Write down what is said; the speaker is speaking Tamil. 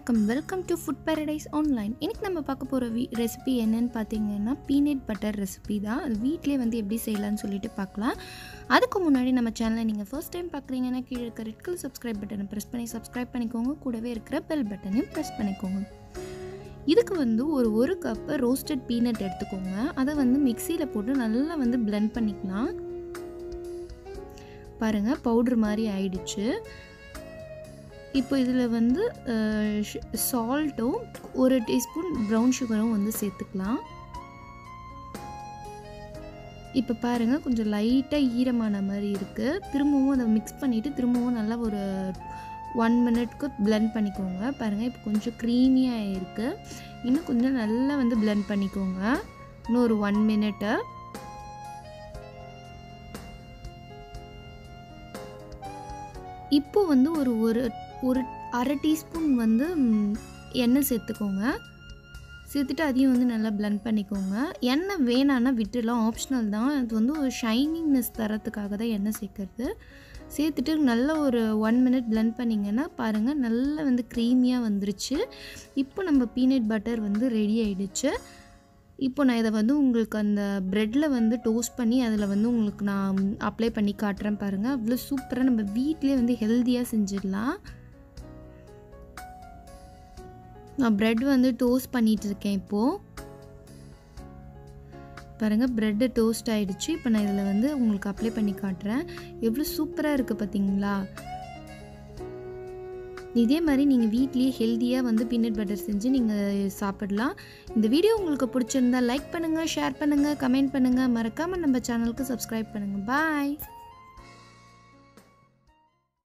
வணக்கம் welcome to food paradise online இன்னைக்கு நம்ம பார்க்க போகிற வீ ரெசிபி என்னன்னு பார்த்தீங்கன்னா பீனட் பட்டர் ரெசிபி தான் அது வீட்டிலே வந்து எப்படி செய்யலாம்னு சொல்லிட்டு பார்க்கலாம் அதுக்கு முன்னாடி நம்ம சேனலை நீங்கள் ஃபர்ஸ்ட் டைம் பார்க்குறீங்கன்னா கீழே இருக்க ரெட் கலர் சப்ஸ்கிரைப் பட்டனை ப்ரெஸ் பண்ணி சப்ஸ்கிரைப் பண்ணிக்கோங்க கூடவே இருக்கிற பெல் பட்டனையும் ப்ரெஸ் பண்ணிக்கோங்க இதுக்கு வந்து ஒரு ஒரு கப்பு ரோஸ்டட் பீனட் எடுத்துக்கோங்க அதை வந்து மிக்சியில் போட்டு நல்லா வந்து பிளெண்ட் பண்ணிக்கலாம் பாருங்கள் பவுட்ரு மாதிரி ஆயிடுச்சு இப்போ இதில் வந்து சால்ட்டும் ஒரு டீஸ்பூன் ப்ரௌன் சுகரும் வந்து சேர்த்துக்கலாம் இப்போ பாருங்கள் கொஞ்சம் லைட்டாக ஈரமான மாதிரி இருக்குது திரும்பவும் அதை மிக்ஸ் பண்ணிவிட்டு திரும்பவும் நல்லா ஒரு ஒன் மினிட்க்கு பிளெண்ட் பண்ணிக்கோங்க பாருங்கள் இப்போ கொஞ்சம் க்ரீமியாக இருக்குது இன்னும் கொஞ்சம் நல்லா வந்து பிளெண்ட் பண்ணிக்கோங்க இன்னும் ஒரு ஒன் மினிட்டு இப்போ வந்து ஒரு ஒரு ஒரு அரை டீஸ்பூன் வந்து எண்ணெய் சேர்த்துக்கோங்க சேர்த்துட்டு அதையும் வந்து நல்லா பிளெண்ட் பண்ணிக்கோங்க எண்ணெய் வேணான்னா விட்டுலாம் ஆப்ஷனல் தான் அது வந்து ஒரு ஷைனிங்னஸ் தரத்துக்காக தான் எண்ணெய் சேர்க்குறது சேர்த்துட்டு நல்ல ஒரு ஒன் மினிட் பிளெண்ட் பண்ணிங்கன்னா பாருங்கள் நல்லா வந்து க்ரீமியாக வந்துருச்சு இப்போ நம்ம பீனட் பட்டர் வந்து ரெடி ஆகிடுச்சு இப்போ நான் இதை வந்து உங்களுக்கு அந்த ப்ரெட்டில் வந்து டோஸ்ட் பண்ணி அதில் வந்து உங்களுக்கு நான் அப்ளை பண்ணி காட்டுறேன் பாருங்கள் அவ்வளோ சூப்பராக நம்ம வீட்டிலே வந்து ஹெல்த்தியாக செஞ்சிடலாம் நான் ப்ரெட் வந்து டோஸ்ட் பண்ணிகிட்டு இருக்கேன் இப்போது பாருங்கள் ப்ரெட்டு டோஸ்ட் ஆகிடுச்சு இப்போ நான் இதில் வந்து உங்களுக்கு அப்ளை பண்ணி காட்டுறேன் எவ்வளோ சூப்பராக இருக்குது பார்த்தீங்களா இதே மாதிரி நீங்கள் வீட்லேயே ஹெல்த்தியாக வந்து பீனட் பட்டர் செஞ்சு நீங்கள் சாப்பிடலாம் இந்த வீடியோ உங்களுக்கு பிடிச்சிருந்தா லைக் பண்ணுங்கள் ஷேர் பண்ணுங்கள் கமெண்ட் பண்ணுங்கள் மறக்காமல் நம்ம சேனலுக்கு சப்ஸ்கிரைப் பண்ணுங்கள் பாய்